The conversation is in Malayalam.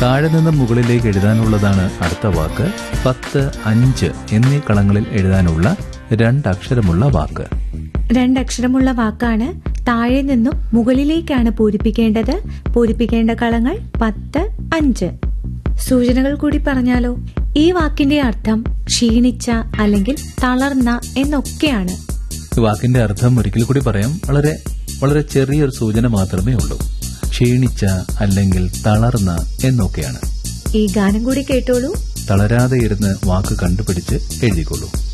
താഴെ നിന്ന് മുകളിലേക്ക് എഴുതാനുള്ളതാണ് അടുത്ത വാക്ക് പത്ത് അഞ്ച് എന്നീ കളങ്ങളിൽ എഴുതാനുള്ള രണ്ടക്ഷരമുള്ള വാക്ക് രണ്ടക്ഷരമുള്ള വാക്കാണ് താഴെ നിന്നും മുകളിലേക്കാണ് പൂരിപ്പിക്കേണ്ടത് പൂരിപ്പിക്കേണ്ട കളങ്ങൾ പത്ത് അഞ്ച് സൂചനകൾ കൂടി പറഞ്ഞാലോ ഈ വാക്കിന്റെ അർത്ഥം ക്ഷീണിച്ച അല്ലെങ്കിൽ തളർന്ന എന്നൊക്കെയാണ് ഈ വാക്കിന്റെ അർത്ഥം ഒരിക്കൽ കൂടി പറയാം വളരെ വളരെ ചെറിയൊരു സൂചന മാത്രമേ ഉള്ളൂ ക്ഷീണിച്ച അല്ലെങ്കിൽ തളർന്ന എന്നൊക്കെയാണ് ഈ ഗാനം കൂടി കേട്ടോളൂ തളരാതെ ഇരുന്ന് വാക്ക് കണ്ടുപിടിച്ച് എഴുതിക്കൊള്ളൂ